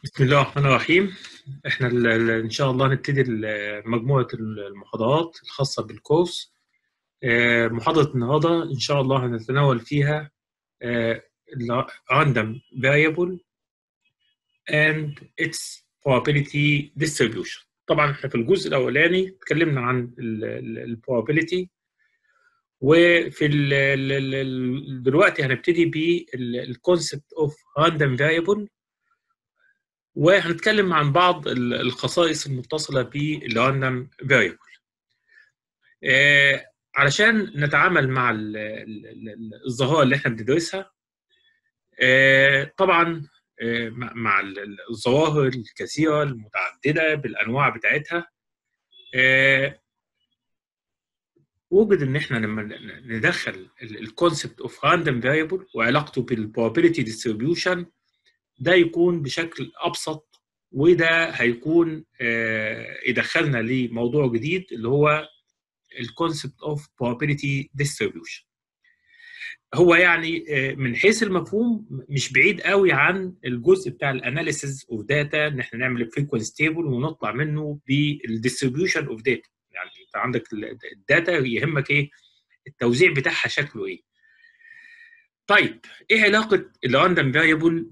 بسم الله الرحمن الرحيم احنا ال- ال- ان شاء الله نبتدي ال- مجموعه المحاضرات الخاصه بالكورس آه، محاضره النهارده ان شاء الله هنتناول فيها آه، ال random variable and its probability distribution طبعا احنا في الجزء الاولاني اتكلمنا عن ال- ال- ال probability وفي ال ال ال دلوقتي هنبتدي بالكونسبت اوف random variable وهنتكلم عن بعض ال- الخصائص المتصله بالراندوم فاريبل علشان نتعامل مع ال- ال- ال- الظاهره اللي احنا بندرسها آه، طبعا آه، مع مع ال- الظواهر الكثيره المتعدده بالانواع بتاعتها آه، وجد ان احنا لما ندخل الكونسبت اوف راندوم فاريبل وعلاقته بالبروبابيلتي ديستريبيوشن ده يكون بشكل ابسط وده هيكون آه، يدخلنا لموضوع جديد اللي هو الكونسبت اوف probability distribution هو يعني آه، من حيث المفهوم مش بعيد قوي عن الجزء بتاع الاناليسيز اوف داتا ان احنا نعمل الفريكونسي تيبل ونطلع منه بالديستريبيوشن اوف داتا يعني انت عندك ال- الداتا يهمك ايه التوزيع بتاعها شكله ايه طيب ايه علاقه الراندوم فاريبل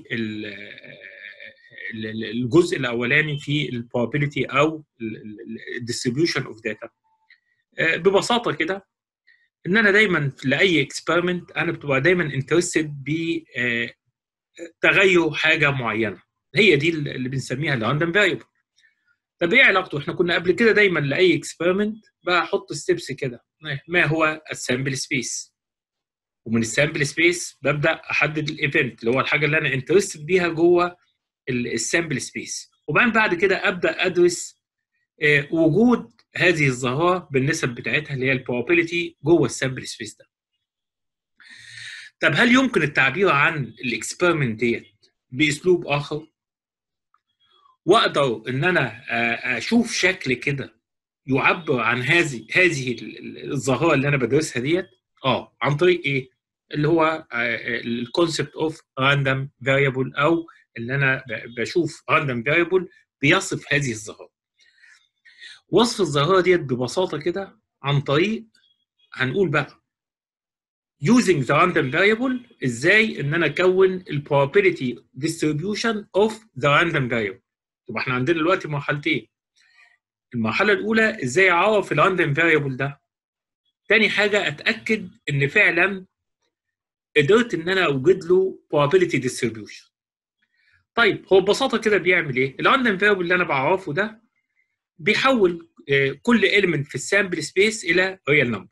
بالجزء الاولاني في البروبابيلتي او الديستريبيوشن اوف داتا ببساطه كده ان انا دايما في لاي اكسبيرمنت انا بتبقى دايما انترستد ب آه، تغير حاجه معينه هي دي اللي بنسميها الراندوم فاريبل طب ايه علاقته احنا كنا قبل كده دايما لاي اكسبيرمنت بحط ستيبس كده ما هو السامبل سبيس ومن السامبل سبيس ببدا احدد الايفنت اللي هو الحاجه اللي انا انترستد بيها جوه السامبل سبيس وبعدين بعد كده ابدا ادرس آه، وجود هذه الظاهره بالنسب بتاعتها اللي هي البروبابيلتي جوه السامبل سبيس ده طب هل يمكن التعبير عن الاكسبيرمنت ديت باسلوب اخر واقدر ان انا آه، اشوف شكل كده يعبر عن هذه هذه ال- ال- الظاهره اللي انا بدرسها ديت اه عن طريق ايه اللي هو الكونسبت اوف راندوم فاريبل او اللي انا ب- بشوف راندوم فاريبل بيصف هذه الظاهره وصف الظاهره ديت ببساطه كده عن طريق هنقول بقى using the random variable ازاي ان انا اكون ال probability distribution of the random variable طب احنا عندنا دلوقتي مرحلتين المرحله الاولى ازاي اعرف ال random variable ده تاني حاجه اتاكد ان فعلا قدرت ان انا اوجد له probability distribution طيب هو ببساطه كده بيعمل ايه ال random variable اللي انا بعرفه ده بيحول آه، كل element في السامبل سبيس الى real number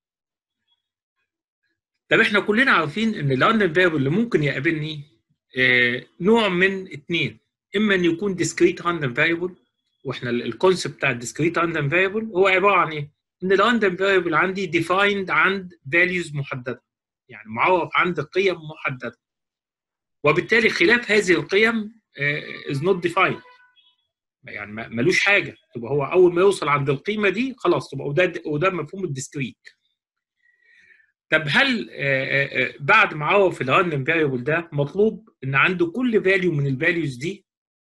طب احنا كلنا عارفين ان الراندوم فاريبل اللي ممكن يقابلني آه، نوع من اثنين اما ان يكون discrete random variable واحنا الكونسيبت بتاع الديسكريت راندوم فاريبل هو عباره عن ايه؟ ان الراندوم فاريبل عندي defined عند values محدده يعني معرف عند قيم محدده وبالتالي خلاف هذه القيم آه، is not defined يعني ما- ملوش حاجه تبقى هو اول ما يوصل عند القيمه دي خلاص تبقى وده وده مفهوم الديسكريت طب هل آه، آه، آه، بعد ما عرف الراندوم فاريبل ده مطلوب ان عنده كل فاليو من الفاليوز دي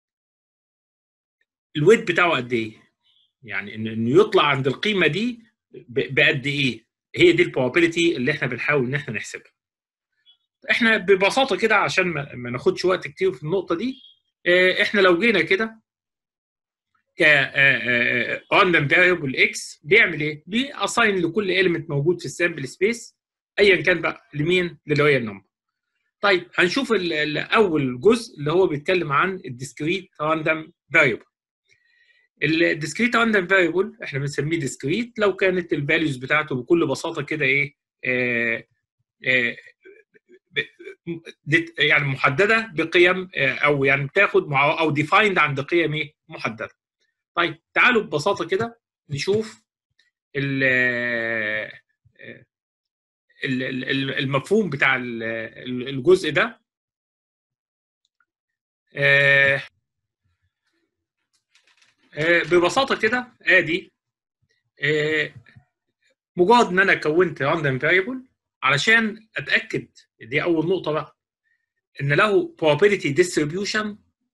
الويت بتاعه قد ايه؟ يعني إن- انه يطلع عند القيمه دي ب- بقد ايه؟ هي دي البروبابيلتي اللي احنا بنحاول ان احنا نحسبها. احنا ببساطه كده عشان ما ما ناخدش وقت كتير في النقطه دي آه، احنا لو جينا كده ك راندوم فاريبل اكس بيعمل ايه؟ بيأساين لكل element موجود في السامبل سبيس ايا كان بقى لمين؟ للريال نمبر. طيب هنشوف ال- ال- اول جزء اللي هو بيتكلم عن الديسكريت راندوم فاريبل. الديسكريت راندوم فاريبل احنا بنسميه ديسكريت لو كانت الفاليوز بتاعته بكل بساطه كده ايه آه آه ب- ديت- يعني محدده بقيم آه، او يعني بتاخد مع او ديفايند عند قيم ايه محدده. طيب تعالوا ببساطه كده نشوف ال- آه، ال- ال- المفهوم بتاع ال- ال- الجزء ده آه، آه، ببساطه كده ادي آه، مجرد ان انا كونت راندوم فاريبل علشان اتاكد دي اول نقطه بقى ان له probability distribution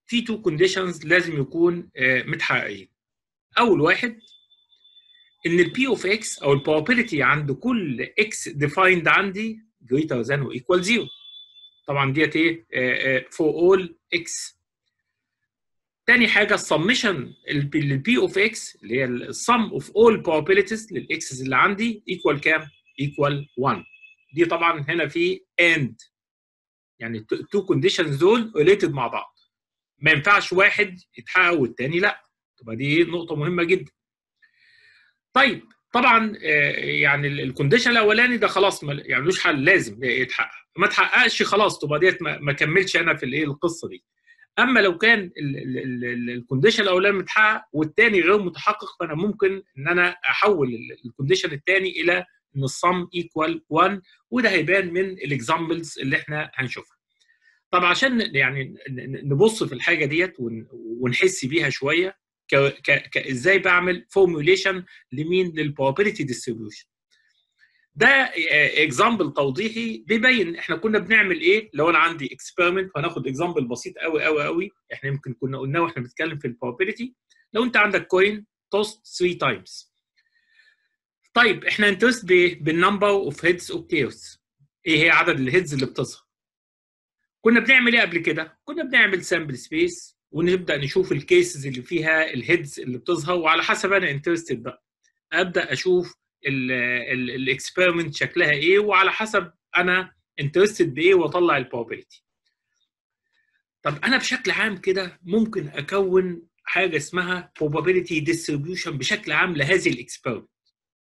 في تو كونديشنز لازم يكون متحققين اول واحد ان البي اوف اكس او البروبابيلتي عند كل اكس ديفايند عندي greater than or equal 0 طبعا ديت ايه for all x تاني حاجه السمشن للبي اوف اكس اللي هي السم اوف اول probabilities للاكسز اللي عندي ايكوال كام؟ ايكوال 1 دي طبعا هنا في اند يعني التو كونديشنز دول ريليتد مع بعض ما ينفعش واحد يتحقق والتاني لا تبقى دي نقطه مهمه جدا طيب طبعا يعني الكونديشن الاولاني ده خلاص يعني ملوش حل لازم يتحقق ما تحققش خلاص تبقى ديت ما كملش انا في الايه القصه دي اما لو كان الكونديشن الاولاني متحقق والثاني غير متحقق فانا ممكن ان انا احول الكونديشن الثاني الى ان الصم ايكوال 1 وده هيبان من الاكزامبلز اللي احنا هنشوفها. طب عشان يعني نبص في الحاجه ديت ونحس بيها شويه ازاي بعمل فورموليشن لمين للبروبابيلتي ديستريبيوشن ده اكزامبل توضيحي بيبين احنا كنا بنعمل ايه لو انا عندي اكسبيرمنت وهناخد اكزامبل بسيط قوي قوي قوي احنا يمكن كنا قلناه واحنا بنتكلم في البروبابيلتي لو انت عندك كوين توست 3 تايمز طيب احنا انترست بالنمبر اوف هيدز اوف تيرز ايه هي عدد الهيدز اللي بتظهر كنا بنعمل ايه قبل كده كنا بنعمل سامبل سبيس ونبدا نشوف الكيسز اللي فيها الهيدز اللي بتظهر وعلى حسب انا انترستد بقى ابدا اشوف الاكسبيرمنت شكلها ايه وعلى حسب انا انترستد بايه واطلع البروبابيلتي طب انا بشكل عام كده ممكن اكون حاجه اسمها probability distribution بشكل عام لهذه الاكسبيرمنت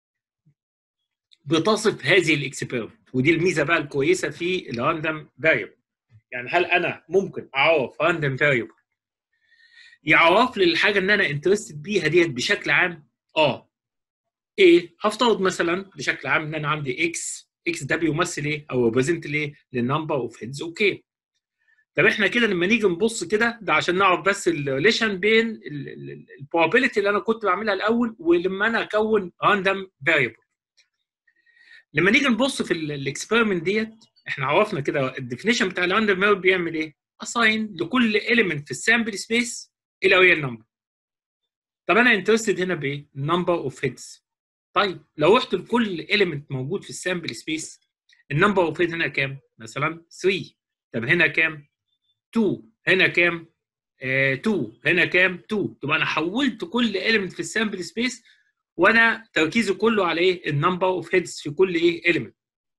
بتصف هذه الاكسبيرمنت ودي الميزه بقى الكويسه في الراندوم فاريبل يعني هل انا ممكن اعرف راندوم فاريبل يعرف لي الحاجه ان انا انترستد بيها ديت بشكل عام اه ايه هفترض مثلا بشكل عام ان انا عندي اكس اكس ده بيمثل ايه او ريبريزنت ايه للنمبر اوف هيدز اوكي طب احنا كده لما نيجي نبص كده ده عشان نعرف بس الريليشن بين البروبابيلتي اللي انا كنت بعملها الاول ولما انا اكون راندوم فاريبل لما نيجي نبص في الاكسبيرمنت ديت احنا عرفنا كده الديفينيشن بتاع الراندوم فاريبل بيعمل ايه؟ اساين لكل اليمنت في السامبل سبيس الى ريال نمبر طب انا انترستد هنا بايه؟ النمبر اوف هيدز طيب لو رحت لكل اليمنت موجود في السامبل سبيس النمبر اوف هيد هنا كام؟ مثلا 3 طب هنا كام؟ 2 هنا كام؟ 2 uh, هنا كام؟ 2 تبقى انا حولت كل اليمنت في السامبل سبيس وانا تركيزي كله على ايه؟ النمبر اوف هيدز في كل ايه؟ اليمنت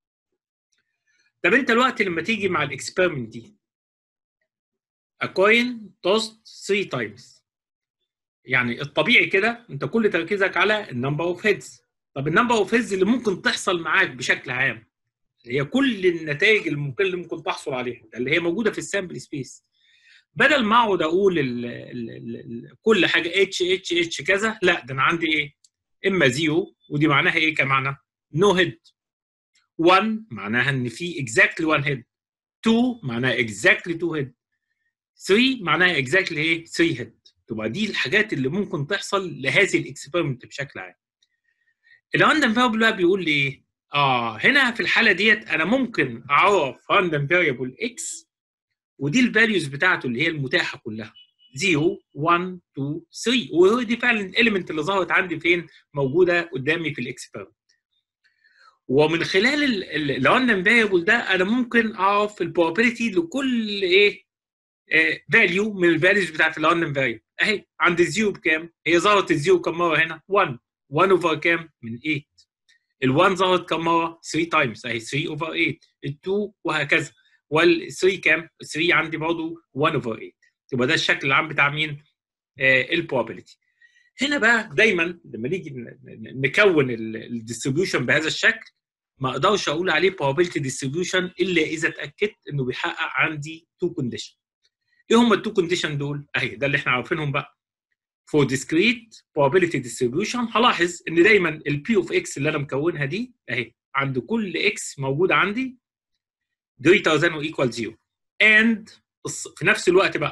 طب انت الوقت لما تيجي مع الاكسبيرمنت دي a coin tossed 3 times يعني الطبيعي كده انت كل تركيزك على النمبر اوف هيدز طب النمبر اوف هيدز اللي ممكن تحصل معاك بشكل عام هي كل النتائج اللي ممكن اللي ممكن تحصل عليها اللي هي موجوده في السامبل سبيس بدل ما اقعد اقول ال ال ال كل حاجه اتش اتش اتش كذا لا ده انا عندي ايه اما زيرو ودي معناها ايه كمعنى نو هيد 1 معناها ان في اكزاكتلي 1 هيد 2 معناها اكزاكتلي 2 هيد 3 معناها اكزاكتلي ايه 3 هيد تبقى دي الحاجات اللي ممكن تحصل لهذه الاكسبيرمنت بشكل عام الراندوم فاريبل بقى بيقول لي ايه اه هنا في الحاله ديت انا ممكن اعرف راندوم فاريبل اكس ودي الفاليوز بتاعته اللي هي المتاحه كلها 0 1 2 3 ودي فعلا الاليمنت اللي ظهرت عندي فين موجوده قدامي في الاكسبيرمنت ومن خلال الراندوم فاريبل ده انا ممكن اعرف البروبابيلتي لكل ايه فاليو من الفاليوز بتاعت الراندوم فاريبل اهي عند الزيرو بكام؟ هي ظهرت الزيرو كم مره هنا؟ 1 1 اوفر كام؟ من 8 ال1 ظهرت كم مره؟ 3 تايمز اهي 3 اوفر 8 ال2 وهكذا وال3 كام؟ 3 عندي برضه 1 اوفر 8 يبقى ده الشكل العام بتاع مين؟ آه البروبابيلتي هنا بقى دايما لما نيجي نكون الديستريبيوشن بهذا الشكل ما اقدرش اقول عليه probability distribution الا اذا اتاكدت انه بيحقق عندي تو كونديشن ايه هم التو كونديشن دول؟ اهي ده اللي احنا عارفينهم بقى for discrete probability distribution هلاحظ ان دايما ال P of X اللي انا مكونها دي اهي عند كل X موجود عندي greater than or equal 0 and في نفس الوقت بقى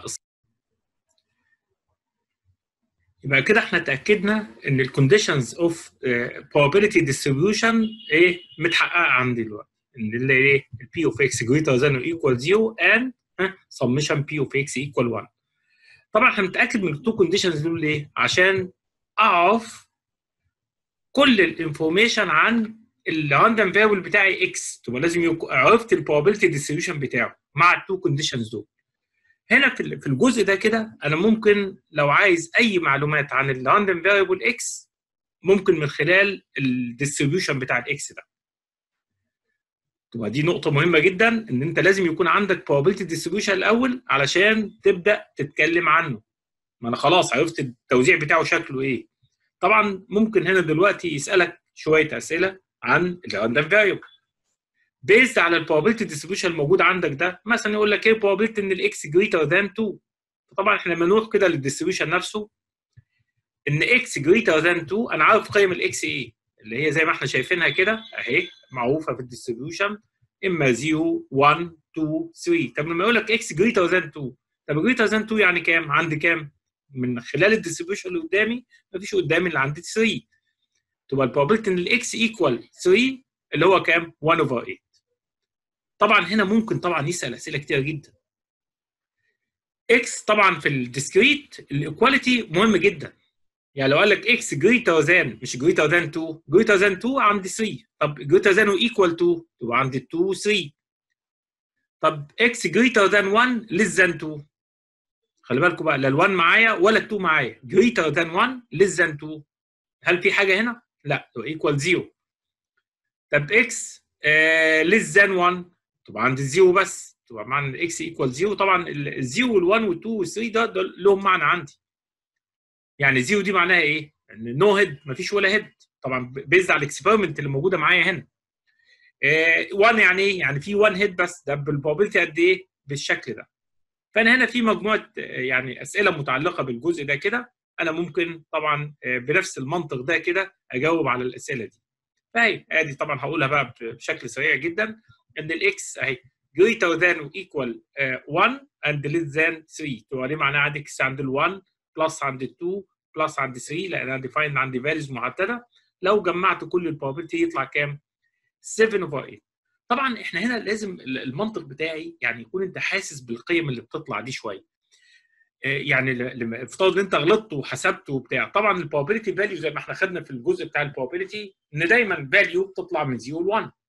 يبقى كده احنا اتاكدنا ان الكونديشنز اوف probability distribution ايه متحققه عندي دلوقتي ان اللي ايه ال P of X greater than or equal 0 and summation P of X equal 1 طبعا احنا بنتاكد من التو كونديشنز دول ليه؟ عشان اعرف كل الانفورميشن عن الراندوم فاريبل بتاعي اكس تبقى لازم يكون عرفت البروبابيلتي ديستريبيوشن بتاعه مع التو كونديشنز دول هنا في في الجزء ده كده انا ممكن لو عايز اي معلومات عن الراندوم فاريبل اكس ممكن من خلال الديستريبيوشن بتاع الاكس ده تبقى دي نقطة مهمة جدا ان انت لازم يكون عندك probability distribution الاول علشان تبدأ تتكلم عنه. ما انا خلاص عرفت التوزيع بتاعه شكله ايه. طبعا ممكن هنا دلوقتي يسألك شوية أسئلة عن الراندوم فاريبل. بيزد على البروبابيلتي ديستريبيوشن الموجود عندك ده مثلا يقول لك ايه probability ان الاكس جريتر ذان 2 طبعا احنا لما نروح كده للديستريبيوشن نفسه ان اكس جريتر ذان 2 انا عارف قيم الاكس ايه اللي هي زي ما احنا شايفينها كده اهي معروفه في الديستريبيوشن اما 0 1 2 3 طب لما يقول لك اكس جريتر ذان 2 طب جريتر ذان 2 يعني كام؟ عندي كام؟ من خلال الديستريبيوشن اللي قدامي مفيش قدامي اللي عندي 3 تبقى البروبابيلتي ان الاكس ايكوال 3 اللي هو كام؟ 1 اوفر 8 طبعا هنا ممكن طبعا يسال اسئله كتير جدا اكس طبعا في الديسكريت الايكواليتي مهم جدا يعني لو قال لك اكس جريتر ذان مش جريتر ذان 2 جريتر ذان 2 عندي 3 طب جريتر ذان ايكوال 2 تبقى عندي 2 3 طب اكس جريتر ذان 1 ليس ذان 2 خلي بالكم بقى لا ال1 معايا ولا ال2 معايا جريتر ذان 1 ليس ذان 2 هل في حاجه هنا؟ لا تبقى ايكوال 0 طب اكس ليس ذان 1 تبقى عندي الزيرو بس تبقى معنى الاكس ايكوال 0 طبعا الزيرو وال1 وال2 وال3 ده, ده لهم معنى عندي يعني زيرو دي معناها ايه؟ ان نو هيد مفيش ولا هيد طبعا بيزد على الاكسبيرمنت اللي موجوده معايا هنا. 1 يعني ايه؟ يعني في 1 هيد بس ده بالبروبابيلتي قد ايه؟ بالشكل ده. فانا هنا في مجموعه يعني اسئله متعلقه بالجزء ده كده انا ممكن طبعا بنفس المنطق ده كده اجاوب على الاسئله دي. فهي ادي طبعا هقولها بقى بشكل سريع جدا ان الاكس اهي greater than or equal uh, 1 and less than 3 تبقى دي معناها عندي اكس عند ال 1 بلس عند ال 2 بلس عند 3 لان انا ديفاين عندي فاليوز محدده لو جمعت كل البروبابيلتي يطلع كام؟ 7 اوفر 8 طبعا احنا هنا لازم المنطق بتاعي يعني يكون انت حاسس بالقيم اللي بتطلع دي شويه يعني لما افترض ان انت غلطت وحسبت وبتاع طبعا البروبابيلتي فاليو زي ما احنا خدنا في الجزء بتاع البروبابيلتي ان دايما فاليو بتطلع من 0 ل 1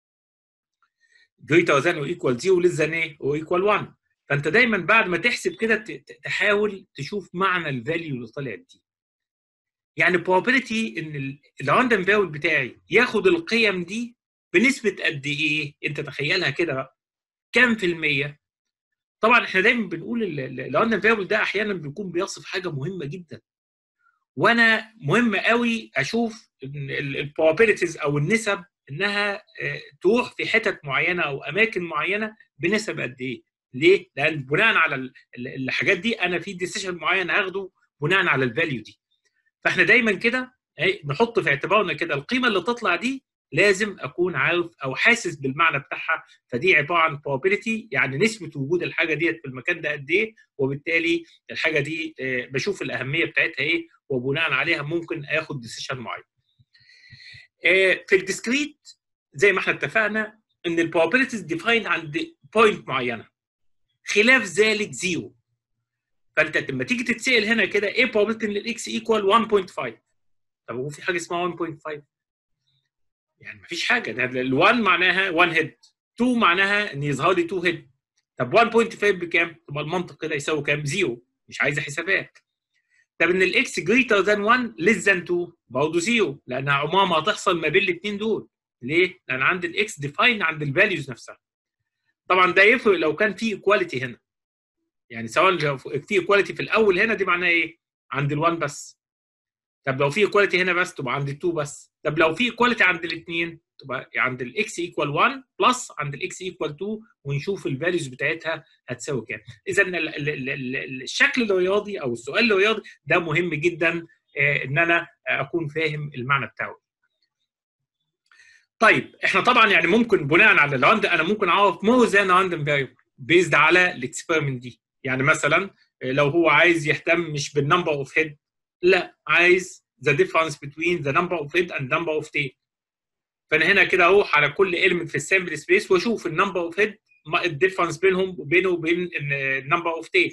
greater than or equal 0 less than ايه or equal 1 فانت دايما بعد ما تحسب كده تحاول تشوف معنى الفاليو اللي طلعت دي يعني probability ان الراندوم فاريبل بتاعي ياخد القيم دي بنسبه قد ايه انت تخيلها كده بقى كام في الميه طبعا احنا دايما بنقول الراندوم فاريبل ده احيانا بيكون بيصف حاجه مهمه جدا وانا مهم قوي اشوف البروبابيلتيز او النسب انها تروح في حتت معينه او اماكن معينه بنسب قد ايه ليه؟ لان بناء على الحاجات دي انا في ديسيشن معين هاخده بناء على الفاليو دي. فاحنا دايما كده نحط في اعتبارنا كده القيمه اللي تطلع دي لازم اكون عارف او حاسس بالمعنى بتاعها فدي عباره عن probability يعني نسبه وجود الحاجه ديت في المكان ده قد ايه وبالتالي الحاجه دي بشوف الاهميه بتاعتها ايه وبناء عليها ممكن اخد ديسيشن معين. في الديسكريت زي ما احنا اتفقنا ان البروبابيلتيز ديفاين عند بوينت معينه خلاف ذلك زيرو فانت لما تيجي تتسال هنا كده ايه probability ان الاكس ايكوال 1.5 طب هو في حاجه اسمها 1.5 يعني مفيش حاجه ده ال1 معناها 1 هيد 2 معناها ان يظهر لي 2 هيد طب 1.5 بكام؟ طب المنطق كده يساوي كام؟ زيرو مش عايزه حسابات طب ان الاكس جريتر ذان 1 ليس ذان 2 برضه زيرو لانها عمرها ما هتحصل ما بين الاثنين دول ليه؟ لان عندي الاكس ديفاين عند الفاليوز نفسها طبعا ده يفرق لو كان في ايكواليتي هنا يعني سواء لو في ايكواليتي في الاول هنا دي معناها ايه؟ عند ال1 بس طب لو في ايكواليتي هنا بس تبقى عند ال2 بس طب لو في ايكواليتي عند الاثنين تبقى عند الاكس ايكوال 1 بلس عند الاكس ايكوال 2 ونشوف الفاليوز بتاعتها هتساوي كام اذا الشكل الرياضي او السؤال الرياضي ده مهم جدا ان انا اكون فاهم المعنى بتاعه طيب احنا طبعا يعني ممكن بناء على الراند انا ممكن اعرف مور ذان راندوم فاريبل بيزد على الاكسبيرمنت دي يعني مثلا لو هو عايز يهتم مش بالنمبر اوف هيد لا عايز the difference between the number of head and number of tail فانا هنا كده اروح على كل element في السامبل سبيس واشوف النمبر اوف هيد الديفرنس بينهم وبينه وبين النمبر اوف تيلز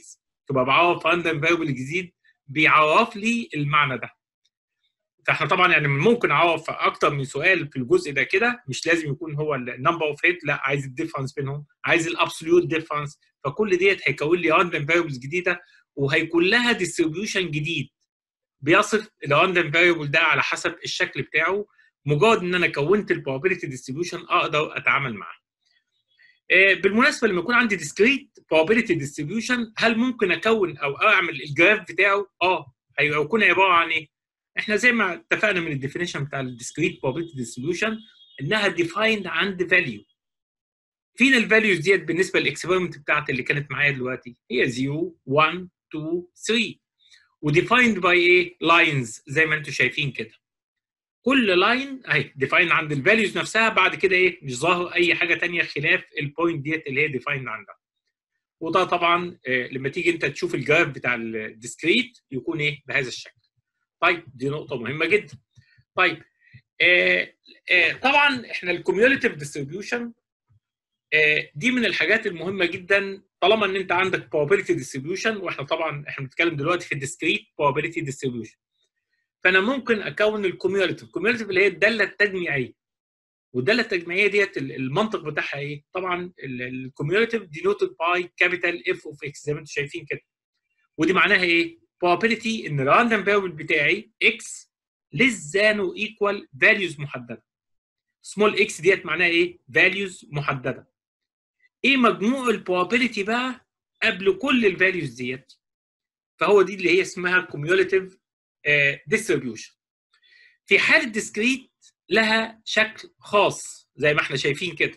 تبقى بعرف راندوم فاريبل جديد بيعرف لي المعنى ده فاحنا طبعا يعني ممكن اعرف اكتر من سؤال في الجزء ده كده مش لازم يكون هو النمبر اوف هيت لا عايز الديفرنس بينهم عايز الابسوليوت ديفرنس فكل ديت هيكون لي راندوم فاريبلز جديده وهيكون لها ديستريبيوشن جديد بيصف الراندوم فاريبل ده على حسب الشكل بتاعه مجرد ان انا كونت البروبابيلتي ديستريبيوشن اقدر اتعامل معاه. بالمناسبه لما يكون عندي ديسكريت probability distribution هل ممكن اكون او اعمل الجراف بتاعه؟ اه هيكون عباره عن ايه؟ احنا زي ما اتفقنا من الديفينيشن بتاع الديسكريت probability distribution انها defined عند value. فين الفاليوز ديت بالنسبه للاكسبيرمنت بتاعتي اللي كانت معايا دلوقتي؟ هي 0 1 2 3 وديفايند باي ايه؟ لاينز زي ما انتم شايفين كده. كل لاين اهي ديفاين عند الفاليوز نفسها بعد كده ايه مش ظاهر اي حاجه ثانيه خلاف البوينت ديت اللي هي ديفاين عندها وده طبعا آه لما تيجي انت تشوف الجراف بتاع الديسكريت يكون ايه بهذا الشكل طيب دي نقطه مهمه جدا طيب آه آه طبعا احنا الكوميوليتيف ديستريبيوشن دي من الحاجات المهمه جدا طالما ان انت عندك probability distribution واحنا طبعا احنا بنتكلم دلوقتي في الديسكريت probability distribution فانا ممكن اكون الكوميوليتيف الكوميوليتيف اللي هي الداله التجميعيه والداله التجميعيه ديت المنطق بتاعها ايه طبعا الكوميوليتيف دينوتد باي كابيتال اف اوف اكس زي ما انتم شايفين كده ودي معناها ايه probability ان الراندوم فاريبل بتاعي x less than or equal values محدده سمول اكس ديت معناها ايه values محدده ايه مجموع البروبابيلتي بقى قبل كل الفاليوز ديت فهو دي اللي هي اسمها كوميوليتيف ديستريبيوشن في حاله ديسكريت لها شكل خاص زي ما احنا شايفين كده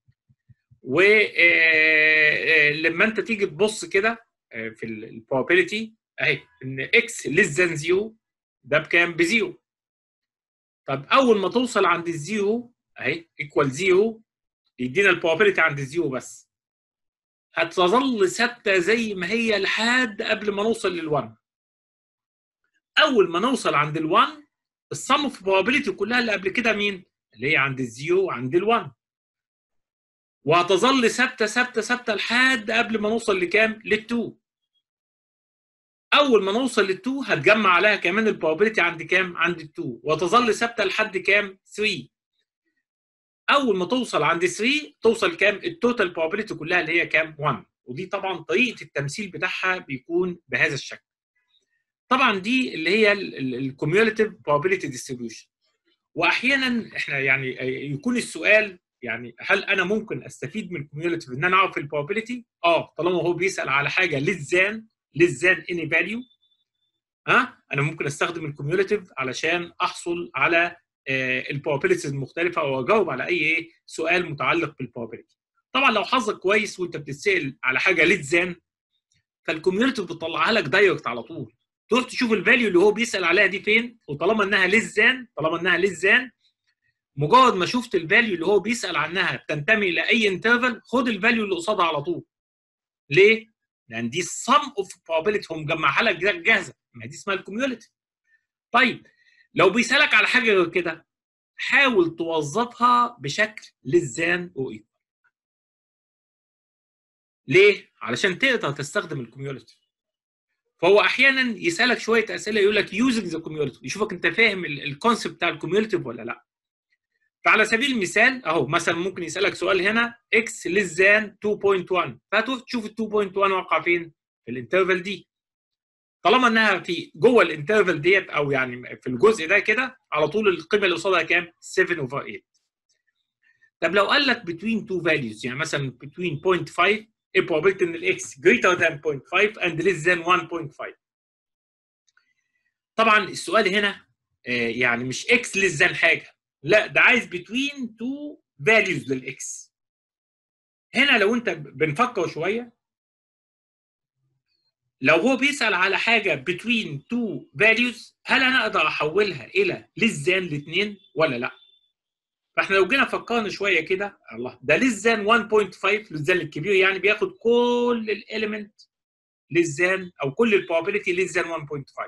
ولما انت تيجي تبص كده في البروبابيلتي اهي ان اكس ليس ذان زيرو ده بكام بزيرو طب اول ما توصل عند الزيرو اهي ايكوال زيرو يدينا البروبابيلتي عند الزيرو بس هتظل ثابته زي ما هي لحد قبل ما نوصل لل1 اول ما نوصل عند ال1 السم اوف probability كلها اللي قبل كده مين؟ اللي هي عند الزيرو وعند ال1 وهتظل ثابته ثابته ثابته لحد قبل ما نوصل لكام؟ لل2 اول ما نوصل لل2 هتجمع عليها كمان البروبابيلتي عند كام؟ عند ال2 وتظل ثابته لحد كام؟ 3 اول ما توصل عند 3 توصل كام؟ التوتال probability كلها اللي هي كام؟ 1 ودي طبعا طريقه التمثيل بتاعها بيكون بهذا الشكل. طبعا دي اللي هي الكوميوليتيف probability distribution واحيانا احنا يعني يكون السؤال يعني هل انا ممكن استفيد من الكوميوليتيف ان انا اعرف البروبابيلتي؟ اه طالما هو بيسال على حاجه للزان للزان اني فاليو ها انا ممكن استخدم الكوميوليتيف علشان احصل على البروبابيلتيز المختلفه او اجاوب على اي سؤال متعلق بالبروبابيلتي طبعا لو حظك كويس وانت بتتسال على حاجه للزان فالكوميوليتيف بتطلعها لك دايركت على طول تروح تشوف الفاليو اللي هو بيسال عليها دي فين وطالما انها للزان طالما انها للزان مجرد ما شفت الفاليو اللي هو بيسال عنها بتنتمي لاي انترفال خد الفاليو اللي قصادها على طول ليه؟ لان دي السم اوف probability هو مجمعها لك جاهزه ما دي اسمها الكوميوليتيف طيب لو بيسالك على حاجه غير كده حاول توظفها بشكل للزان وايكوال ليه؟ علشان تقدر تستخدم الكوميوليتيف فهو احيانا يسالك شويه اسئله يقول لك يوزنج ذا كوميوليتيف يشوفك انت فاهم الكونسيبت بتاع الكوميوليتيف ولا لا فعلى سبيل المثال اهو مثلا ممكن يسالك سؤال هنا اكس ليس ذان 2.1 فهتروح تشوف ال 2.1 واقع فين في الانترفال دي طالما انها في جوه الانترفال ديت او يعني في الجزء ده كده على طول القيمه اللي قصادها كام 7 اوفر 8 طب لو قال لك between two values يعني مثلا between 0.5 ايه probability ان الاكس greater than 0.5 and less than 1.5 طبعا السؤال هنا يعني مش اكس less than حاجه لا ده عايز between two values للاكس هنا لو انت بنفكر شويه لو هو بيسال على حاجه between two values هل انا اقدر احولها الى less than الاثنين ولا لا؟ فاحنا لو جينا فكرنا شويه كده الله ده less than 1.5 less than الكبير يعني بياخد كل الاليمنت less than او كل البروبابيلتي less than 1.5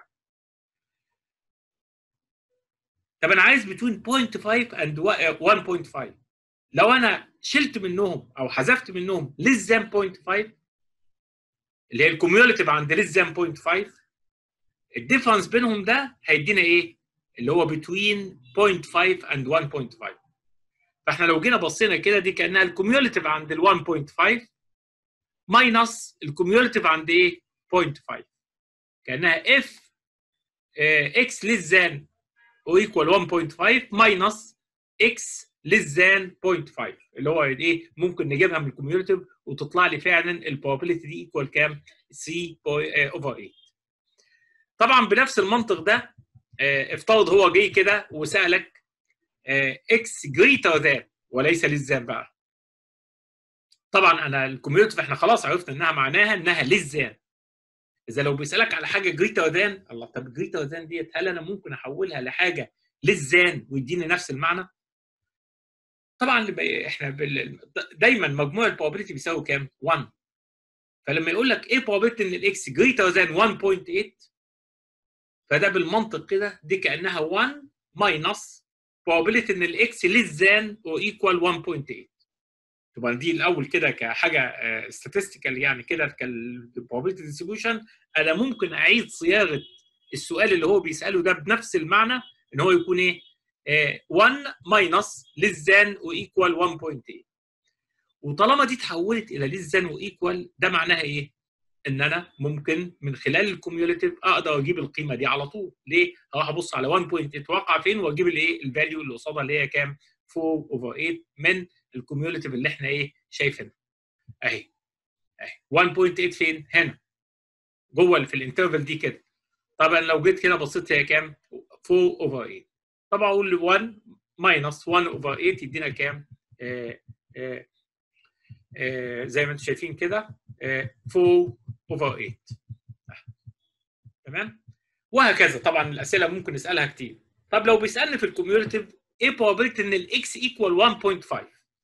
طب انا عايز between 0.5 and 1.5 لو انا شلت منهم او حذفت منهم less than 0.5 اللي هي الكوميوليتيف عند less than 0.5 الديفرنس بينهم ده هيدينا ايه؟ اللي هو between 0.5 and 1.5 فاحنا لو جينا بصينا كده دي كانها الكوميوليتيف عند ال 1.5 ماينس الكوميوليتيف عند ايه؟ 0.5 كانها اف اكس less than او ايكوال 1.5 ماينس اكس less than 0.5 اللي هو ايه ممكن نجيبها من الكوميوليتيف وتطلع لي فعلا البروبابيلتي دي ايكوال كام 3 اوفر 8 طبعا بنفس المنطق ده افترض هو جاي كده وسالك اكس جريتر ذان وليس للذان بقى طبعا انا الكوميوليتيف احنا خلاص عرفنا انها معناها انها للذان اذا لو بيسالك على حاجه جريتر ذان الله طب جريتر ذان ديت هل انا ممكن احولها لحاجه للذان ويديني نفس المعنى؟ طبعا احنا دايما مجموع البروبابيلتي بيساوي كام؟ 1 فلما يقول لك ايه probability ان الاكس جريتر ذان 1.8 فده بالمنطق كده دي كانها 1 ماينس probability ان الاكس less than or equal 1.8 طبعا دي الاول كده كحاجه statistical يعني كده كالبروبابيلتي ديستريبيوشن انا ممكن اعيد صياغه السؤال اللي هو بيساله ده بنفس المعنى ان هو يكون ايه 1 ماينس less than or equal 1.8 وطالما دي اتحولت الى less than or equal ده معناها ايه؟ ان انا ممكن من خلال الكوميوليتيف اقدر اجيب القيمه دي على طول ليه؟ هروح ابص على 1.8 واقع فين واجيب الايه؟ الفاليو اللي قصادها اللي هي كام؟ 4 اوفر 8 من الكوميوليتيف اللي احنا ايه؟ شايفينها اهي اهي 1.8 فين؟ هنا جوه في الانترفال دي كده طبعا لو جيت كده بصيت هي كام؟ 4 اوفر 8 طبعا اقول 1 ماينس 1 اوفر 8 يدينا كام؟ آه آه آه زي ما انتم شايفين كده 4 اوفر 8 تمام؟ وهكذا طبعا الاسئله ممكن نسالها كتير طب لو بيسالني في الكوميوليتيف ايه probability ان الاكس ايكوال 1.5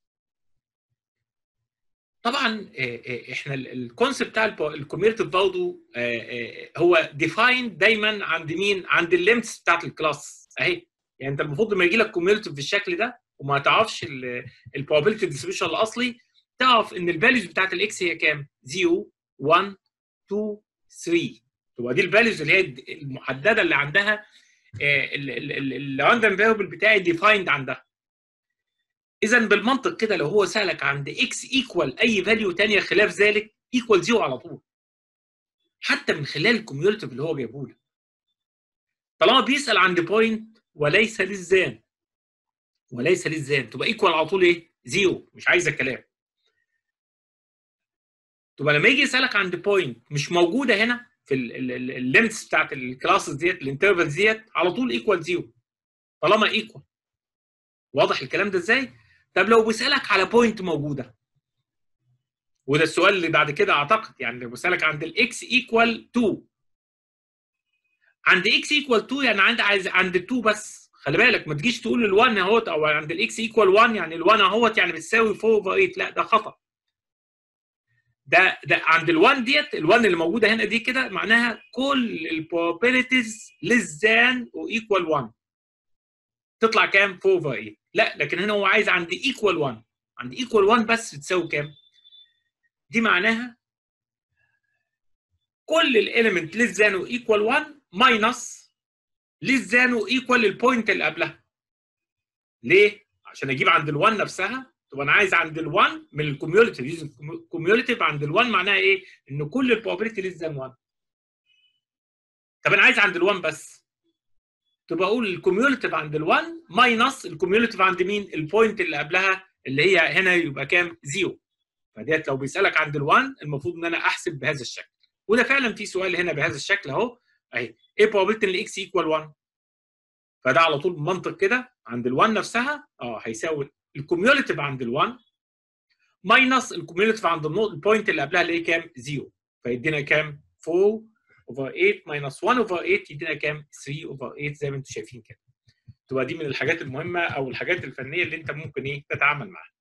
طبعا احنا الكونسيبت بتاع الكوميوليتيف برضه هو ديفايند دايما عند مين؟ عند الليمتس بتاعت الكلاس اهي يعني انت المفروض لما يجي لك كوميوليتيف بالشكل ده وما تعرفش البروبابيلتي ديستريبيوشن الاصلي تعرف ان الفاليوز بتاعت الاكس هي كام؟ 0 1 2 3 تبقى دي الفاليوز اللي هي المحدده اللي عندها الراندوم فاريبل بتاعي ديفايند عندها اذا بالمنطق كده لو هو سالك عند اكس ايكوال اي فاليو ثانيه خلاف ذلك ايكوال زيرو على طول حتى من خلال الكوميوليتيف اللي هو جايبه لك طالما بيسال عند بوينت وليس للزان وليس للزان تبقى ايكوال على طول ايه؟ زيرو مش عايزه كلام تبقى لما يجي يسالك عند بوينت مش موجوده هنا في الليمتس بتاعت الكلاسز ديت الانترفلز ديت على طول ايكوال زيرو طالما ايكوال واضح الكلام ده ازاي؟ طب لو بيسالك على بوينت موجوده وده السؤال اللي بعد كده اعتقد يعني لو بيسالك عند الاكس ايكوال 2 عند اكس ايكوال 2 يعني عند عايز عند 2 بس خلي بالك ما تجيش تقول ال1 اهوت او عند الاكس ايكوال 1 يعني ال1 اهوت يعني بتساوي 4 اوفر 8 لا ده خطا ده ده عند ال1 ديت ال1 اللي موجوده هنا دي كده معناها كل البروبابيلتيز less than او ايكوال 1 تطلع كام 4 اوفر 8 لا لكن هنا هو عايز عند ايكوال 1 عند ايكوال 1 بس بتساوي كام دي معناها كل الاليمنت less than او ايكوال 1 ماينس less than او ايكوال البوينت اللي قبلها ليه عشان اجيب عند ال1 نفسها طب انا عايز عند ال1 من الكوميوليتيف كوميوليتيف عند ال1 معناها ايه ان كل البروبابيلتي less than 1 طب انا عايز عند ال1 بس تبقى اقول الكوميوليتيف عند ال1 ماينس الكوميوليتيف عند مين البوينت اللي قبلها اللي هي هنا يبقى كام زيرو فديت لو بيسالك عند ال1 المفروض ان انا احسب بهذا الشكل وده فعلا في سؤال هنا بهذا الشكل اهو اهي ايه probability ان الاكس ايكوال 1 فده على طول بمنطق كده عند ال1 نفسها اه هيساوي الكوميوليتيف عند ال1 ماينس الكوميوليتيف عند النقطه البوينت اللي قبلها اللي هي كام زيرو فيدينا كام 4 اوفر 8 ماينس 1 اوفر 8 يدينا كام 3 اوفر 8 زي ما انتم شايفين كده تبقى دي من الحاجات المهمه او الحاجات الفنيه اللي انت ممكن ايه تتعامل معاها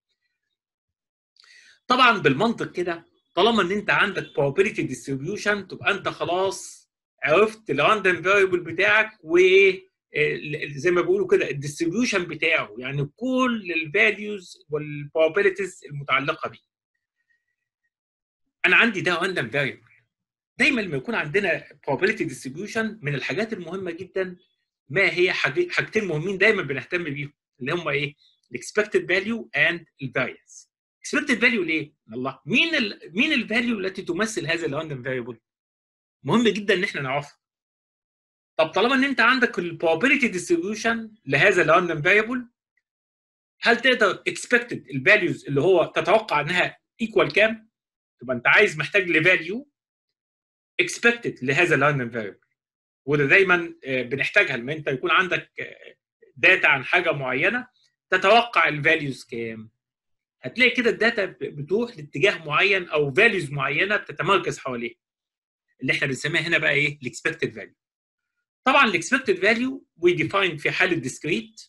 طبعا بالمنطق كده طالما ان انت عندك probability distribution تبقى انت خلاص عرفت الراندوم فاريبل بتاعك وايه زي ما بيقولوا كده الديستريبيوشن بتاعه يعني كل الفاليوز والبروبابيلتيز المتعلقه بيه انا عندي ده راندوم فاريبل دايما لما يكون عندنا probability distribution من الحاجات المهمه جدا ما هي حاجتين مهمين دايما بنهتم بيهم اللي هم ايه؟ الاكسبكتد فاليو اند الفارينس. اكسبكتد فاليو ليه؟ الله مين ال مين الفاليو التي تمثل هذا الراندوم فاريبل؟ مهم جدا ان احنا نعرفها. طب طالما ان انت عندك البروبابيلتي ديستريبيوشن لهذا الراندوم فاريبل هل تقدر اكسبكتد الفاليوز اللي هو تتوقع انها ايكوال كام؟ تبقى انت عايز محتاج لفاليو اكسبكتد لهذا الراندوم فاريبل وده دايما بنحتاجها لما انت يكون عندك داتا عن حاجه معينه تتوقع الفاليوز كام هتلاقي كده الداتا بتروح لاتجاه معين او فاليوز معينه بتتمركز حواليه اللي احنا بنسميها هنا بقى ايه الاكسبكتد فاليو طبعا الاكسبكتد فاليو وي ديفاين في حاله ديسكريت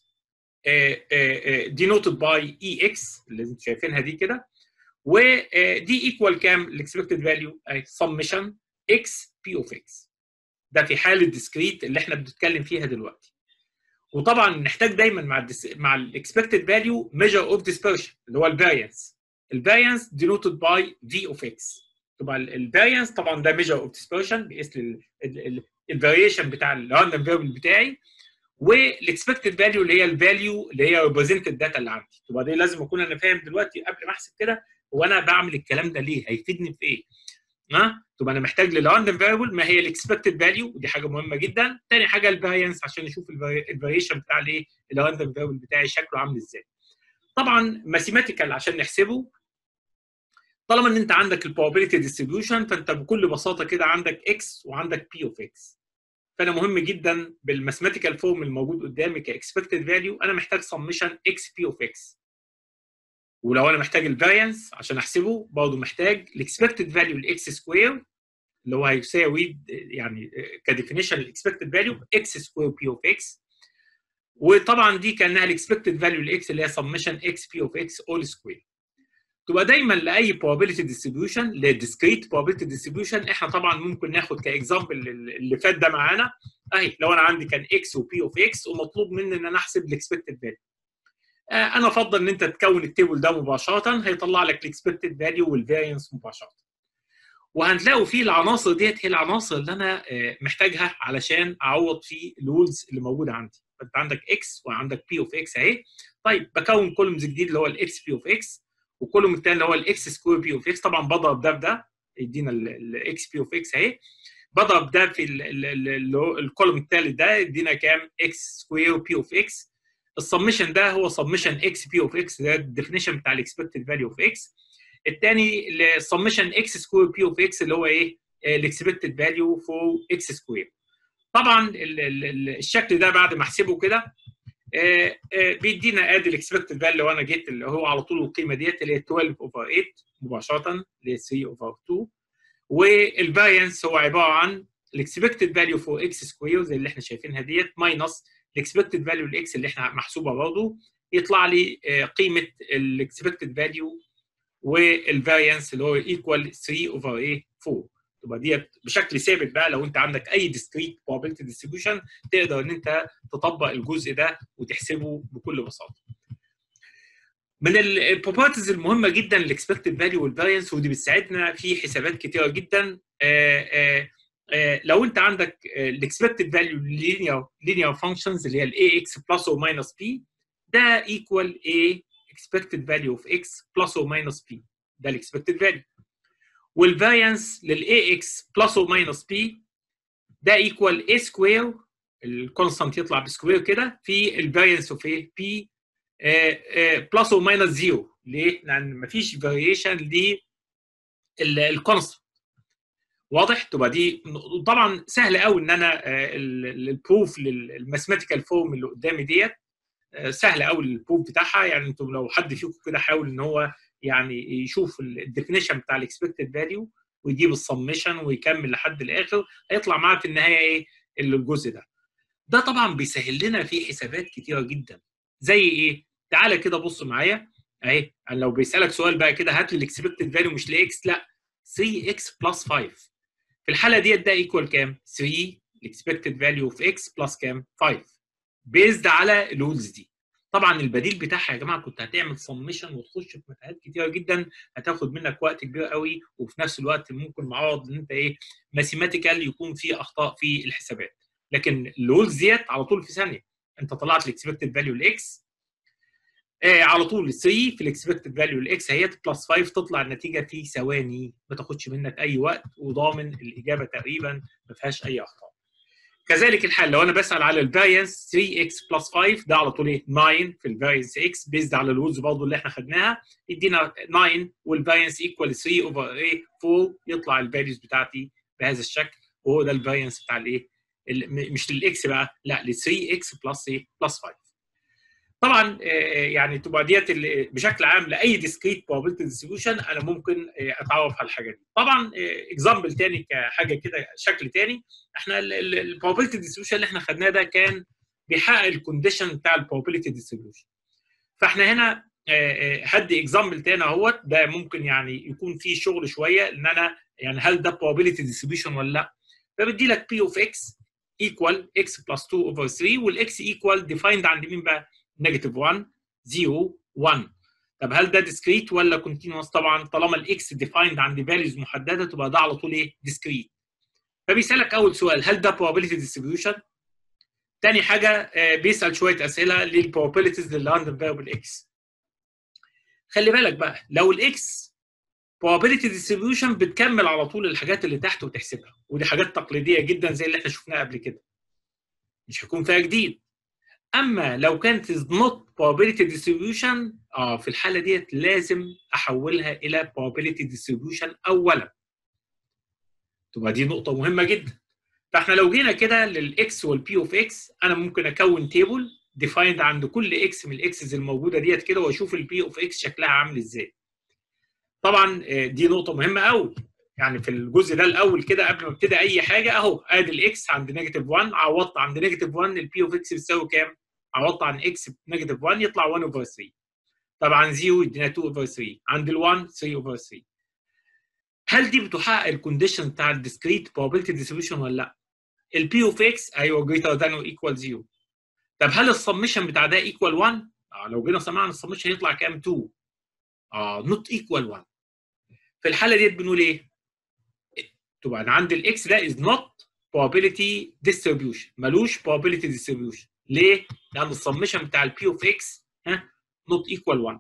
denoted باي اي اكس اللي انتم شايفينها دي كده ودي ايكوال كام الاكسبكتد فاليو اي سمشن اكس بي اوف اكس ده في حاله ديسكريت اللي احنا بنتكلم فيها دلوقتي وطبعا نحتاج دايما مع الدس... مع الاكسبكتد فاليو ميجر اوف ديسبرشن اللي هو الفاريانس الفاريانس denoted باي في اوف اكس طبعا الفاريانس طبعا ده ميجر اوف ديسبرشن بيقيس الفاريشن بتاع الراندوم فاريبل بتاعي والاكسبكتد فاليو اللي هي الفاليو اللي هي ريبريزنتد داتا اللي عندي طب دي لازم اكون انا فاهم دلوقتي قبل ما احسب كده هو انا بعمل الكلام ده ليه؟ هيفيدني في ايه؟ ها؟ طب انا محتاج للراندوم فاريبل ما هي الاكسبكتد فاليو ودي حاجه مهمه جدا، تاني حاجه الفارينس عشان نشوف الفاريشن بتاع الايه؟ الراندوم فاريبل بتاعي شكله عامل ازاي. طبعا ماثيماتيكال عشان نحسبه طالما ان انت عندك البروبابيلتي ديستريبيوشن فانت بكل بساطه كده عندك اكس وعندك بي اوف اكس. فانا مهم جدا بالماثيماتيكال فورم الموجود قدامي كاكسبكتد فاليو انا محتاج سمشن اكس بي اوف اكس ولو انا محتاج الفاريانس عشان احسبه برضه محتاج الاكسبكتد فاليو الاكس سكوير اللي هو هيساوي يعني كديفينيشن الاكسبكتد فاليو اكس سكوير بي اوف اكس وطبعا دي كانها الاكسبكتد فاليو الاكس اللي هي سمشن اكس بي اوف اكس اول سكوير تبقى دايما لاي probability distribution لديسكريت probability distribution احنا طبعا ممكن ناخد كاكزامبل اللي فات ده معانا اهي لو انا عندي كان اكس وبي اوف اكس ومطلوب مني ان انا احسب الاكسبكتد فاليو انا افضل ان انت تكون التيبل ده مباشره هيطلع لك الاكسبكتد فاليو والفارينس مباشره وهنلاقوا فيه العناصر ديت هي العناصر اللي انا محتاجها علشان اعوض في الرولز اللي موجوده عندي فانت عندك اكس وعندك بي اوف اكس اهي طيب بكون كولومز جديد اللي هو الاكس بي اوف اكس والكولوم الثاني اللي هو الاكس سكوير بي اوف اكس طبعا بضرب ده بده يدينا الاكس بي اوف اكس اهي بضرب ده في الكولوم الثالث ده يدينا كام اكس سكوير بي اوف اكس السمشن ده هو سمشن اكس بي اوف اكس ده الديفينيشن بتاع الاكسبكتد فاليو اوف اكس الثاني السمشن اكس سكوير بي اوف اكس اللي هو ايه الاكسبكتد فاليو فور اكس سكوير طبعا الشكل ده بعد ما احسبه كده بيدينا ادي الاكسبكتد فاليو لو انا جيت اللي هو على طول القيمه ديت اللي هي 12 اوفر 8 مباشره اللي هي 3 اوفر 2 والفارينس هو عباره عن الاكسبكتد فاليو فور اكس سكوير زي اللي احنا شايفينها ديت ماينس الاكسبكتد فاليو الاكس اللي احنا محسوبه برضه يطلع لي قيمه الاكسبكتد فاليو والفارينس اللي هو ايكوال 3 اوفر ايه 4 تبقى ديت بشكل ثابت بقى لو انت عندك اي ديسكريت probability distribution تقدر ان انت تطبق الجزء ده وتحسبه بكل بساطه. من البروبرتيز المهمه جدا الاكسبكتد فاليو والفارينس ودي بتساعدنا في حسابات كتيره جدا آآ آآ لو انت عندك الاكسبكتد فاليو لينير لينير فانكشنز اللي هي الاي اكس بلس او ماينس بي ده ايكوال اي expected value of x plus or minus p ده الاكسبكتد فاليو والفاريانس للاي اكس بلس او ماينس بي ده ايكوال اي سكوير الكونستانت يطلع بسكوير كده في الفاريانس اوف ايه بي بلس او ماينس زيرو ليه؟ لان مفيش فاريشن للكونستانت واضح تبقى دي طبعا سهل قوي ان انا البروف للماثيماتيكال فورم اللي قدامي ديت سهل قوي البروف بتاعها يعني انتم لو حد فيكم كده حاول ان هو يعني يشوف الديفينيشن بتاع الاكسبكتد فاليو ويجيب السمشن ويكمل لحد الاخر هيطلع معاه في النهايه ايه الجزء ده ده طبعا بيسهل لنا في حسابات كتيره جدا زي ايه تعالى كده بص معايا اهي لو بيسالك سؤال بقى كده هات لي الاكسبكتد فاليو مش لاكس لا 3 اكس بلس 5 في الحاله ديت ده ايكوال كام 3 الاكسبكتد فاليو اوف اكس بلس كام 5 بيزد على الرولز دي طبعا البديل بتاعها يا جماعه كنت هتعمل سمشن وتخش في متاهات كتيره جدا هتاخد منك وقت كبير قوي وفي نفس الوقت ممكن معوض ان انت ايه ماثيماتيكال يكون في اخطاء في الحسابات لكن الرولز ديت على طول في ثانيه انت طلعت الاكسبكتد فاليو الاكس آه على طول 3 في الاكسبكتد فاليو الاكس هي بلس 5 تطلع النتيجه في ثواني ما تاخدش منك اي وقت وضامن الاجابه تقريبا ما فيهاش اي اخطاء. كذلك الحال لو انا بسال على الفارينس 3 اكس بلس 5 ده على طول ايه 9 في الفارينس اكس بيزد على الرولز برضه اللي احنا خدناها يدينا 9 والفارينس ايكوال 3 اوفر ايه 4 يطلع الفاليوز بتاعتي بهذا الشكل وهو ده الفارينس بتاع الايه مش للاكس بقى لا ل 3 اكس بلس ايه بلس 5 طبعا يعني تبقى ديت بشكل عام لاي ديسكريت probability ديستريبيوشن انا ممكن اتعرف على الحاجه دي طبعا اكزامبل تاني كحاجه كده شكل تاني احنا البروبابيلتي ديستريبيوشن اللي احنا خدناه ده كان بيحقق الكونديشن بتاع البروبابيلتي ديستريبيوشن فاحنا هنا هدي اكزامبل تاني اهوت ده ممكن يعني يكون فيه شغل شويه ان انا يعني هل ده probability ديستريبيوشن ولا لا فبدي لك بي اوف اكس ايكوال اكس بلس 2 اوفر 3 والاكس ايكوال ديفايند عند مين بقى؟ نيجاتيف 1 0 1 طب هل ده ديسكريت ولا كونتينوس طبعا طالما الاكس ديفايند عند فاليوز محدده تبقى ده على طول ايه ديسكريت فبيسالك اول سؤال هل ده probability distribution تاني حاجه بيسال شويه اسئله للبروبابيلتيز للراندوم فاريبل اكس خلي بالك بقى لو الاكس probability distribution بتكمل على طول الحاجات اللي تحت وتحسبها ودي حاجات تقليديه جدا زي اللي احنا شفناها قبل كده مش هيكون فيها جديد اما لو كانت is not probability distribution اه في الحاله ديت لازم احولها الى probability distribution اولا تبقى دي نقطه مهمه جدا فاحنا لو جينا كده للاكس والبي اوف اكس انا ممكن اكون تيبل ديفايند عند كل اكس من الاكسز الموجوده ديت كده واشوف البي اوف اكس شكلها عامل ازاي طبعا دي نقطه مهمه قوي يعني في الجزء ده الاول كده قبل ما ابتدي اي حاجه اهو ادي الاكس عند نيجاتيف 1 عوضت عند نيجاتيف 1 البي اوف اكس بتساوي كام؟ عوضت عن اكس نيجاتيف 1 يطلع 1 اوفر 3 طبعا 0 يدينا 2 اوفر 3 عند ال 1 3 اوفر 3 هل دي بتحقق الكونديشن بتاع الديسكريت probability distribution ولا لا؟ البي اوف اكس ايوه greater than or equal 0 طب هل السمشن بتاع ده equal 1؟ اه لو جينا سمعنا السمشن يطلع كام 2 اه not equal 1 في الحاله ديت بنقول ايه؟ تبقى انا عندي الاكس ده is not probability distribution ملوش probability distribution ليه؟ لان السمشن بتاع البي اوف اكس ها نوت ايكوال 1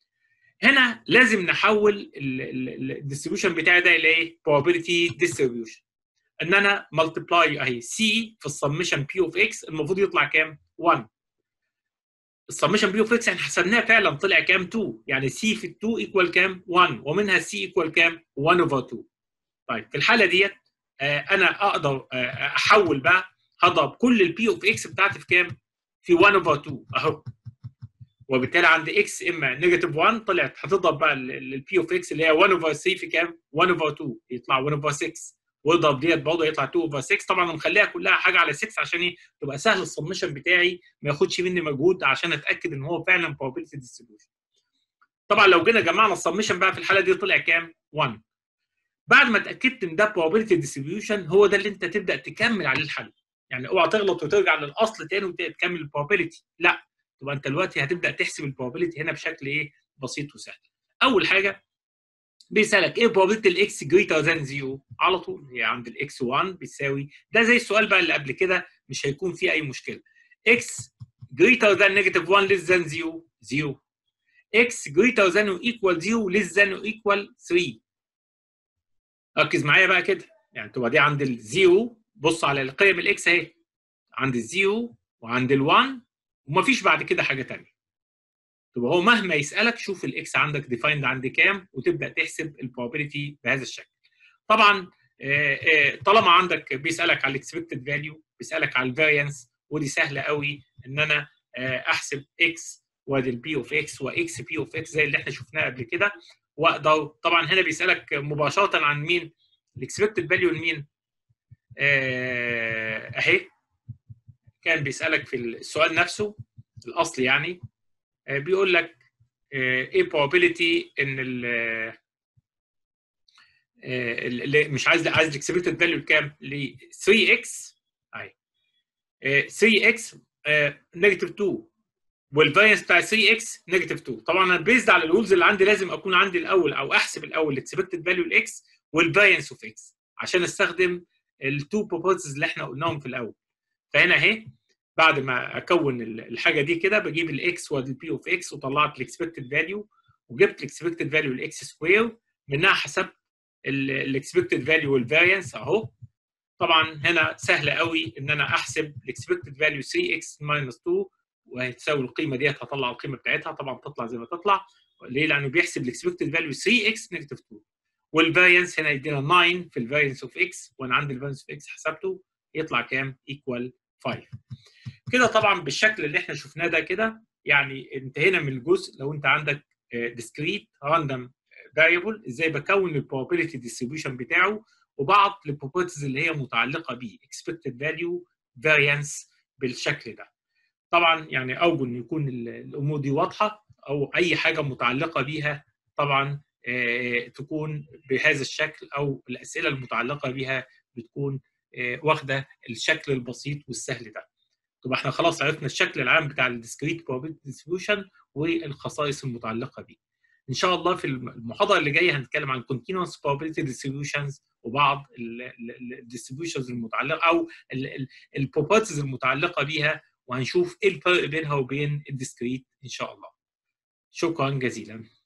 هنا لازم نحول الديستريبيوشن بتاعي ده الى ايه؟ probability distribution ان انا ملتبلاي اهي سي في السمشن بي اوف اكس المفروض يطلع كام؟ 1 السمشن بي اوف اكس احنا حسبناها فعلا طلع كام 2 يعني سي في 2 ايكوال كام 1 ومنها سي ايكوال كام 1 اوفر 2 طيب في الحاله ديت آه انا اقدر آه احول بقى هضرب كل البي اوف اكس بتاعتي في كام؟ في 1 اوفر 2 اهو وبالتالي عند اكس اما نيجاتيف 1 طلعت هتضرب بقى البي اوف اكس اللي هي 1 اوفر 3 في كام؟ 1 اوفر 2 يطلع 1 اوفر 6 واضرب ديت برضه يطلع 2 اوفر 6 طبعا انا مخليها كلها حاجه على 6 عشان ايه؟ تبقى سهل السمشن بتاعي ما ياخدش مني مجهود عشان اتاكد ان هو فعلا probability distribution. طبعا لو جينا جمعنا السمشن بقى في الحاله دي طلع كام؟ 1. بعد ما اتاكدت ان ده probability distribution هو ده اللي انت تبدا تكمل عليه الحل. يعني اوعى تغلط وترجع للاصل تاني وتكمل البروبابيلتي لا تبقى انت دلوقتي هتبدا تحسب البروبابيلتي هنا بشكل ايه بسيط وسهل اول حاجه بيسالك ايه probability الاكس جريتر ذان 0 على طول هي عند الاكس 1 بيساوي ده زي السؤال بقى اللي قبل كده مش هيكون فيه اي مشكله اكس جريتر ذان نيجاتيف 1 ليس ذان 0 0 اكس جريتر ذان او ايكوال 0 ليس ذان او ايكوال 3 ركز معايا بقى كده يعني تبقى دي عند الزيرو بص على القيم الاكس اهي عند الزيرو وعند ال1 ومفيش بعد كده حاجه ثانيه تبقى هو مهما يسالك شوف الاكس عندك ديفايند عند كام وتبدا تحسب البروبابيلتي بهذا الشكل طبعا طالما عندك بيسالك على الاكسبكتد فاليو بيسالك على الفاريانس ودي سهله قوي ان انا احسب اكس وادي البي اوف اكس واكس بي اوف اكس زي اللي احنا شفناه قبل كده واقدر طبعا هنا بيسالك مباشره عن مين الاكسبكتد فاليو لمين اهي كان بيسالك في السؤال نفسه الاصل يعني بيقول لك ايه probability ان ال اللي مش عايز عايز الاكسبكتد فاليو لكام؟ ل 3 اكس اهي 3 اكس نيجاتيف 2 والفارينس بتاع 3 اكس نيجاتيف 2 طبعا انا بيزد على الرولز اللي عندي لازم اكون عندي الاول او احسب الاول الاكسبكتد فاليو الاكس والفارينس اوف اكس عشان استخدم التو بروبرتيز اللي احنا قلناهم في الاول فهنا اهي بعد ما اكون الحاجه دي كده بجيب الاكس وادي البي اوف اكس وطلعت الاكسبكتد فاليو وجبت الاكسبكتد فاليو الاكس سكوير منها حسبت الاكسبكتد فاليو والفارينس اهو طبعا هنا سهل قوي ان انا احسب الاكسبكتد فاليو 3 اكس ماينس 2 وهتساوي القيمه ديت هطلع القيمه بتاعتها طبعا تطلع زي ما تطلع ليه؟ لانه بيحسب الاكسبكتد فاليو 3 اكس نيجاتيف 2 والفارينس هنا يدينا 9 في الفارينس اوف اكس وانا عندي الفارينس اوف اكس حسبته يطلع كام؟ ايكوال 5 كده طبعا بالشكل اللي احنا شفناه ده كده يعني انتهينا من الجزء لو انت عندك discrete random variable ازاي بكون البروبابيلتي ديستريبيوشن بتاعه وبعض البروبرتيز اللي هي متعلقه بيه expected value variance بالشكل ده طبعا يعني ارجو ان يكون الامور دي واضحه او اي حاجه متعلقه بيها طبعا تكون بهذا الشكل او الاسئله المتعلقه بيها بتكون واخده الشكل البسيط والسهل ده طب احنا خلاص عرفنا الشكل العام بتاع الديسكريت probability distribution والخصائص المتعلقه بيه ان شاء الله في المحاضره اللي جايه هنتكلم عن continuous probability distributions وبعض الديستريبيوشنز المتعلقه او البروبرتيز المتعلقه بيها وهنشوف ايه الفرق بينها وبين الديسكريت ان شاء الله شكرا جزيلا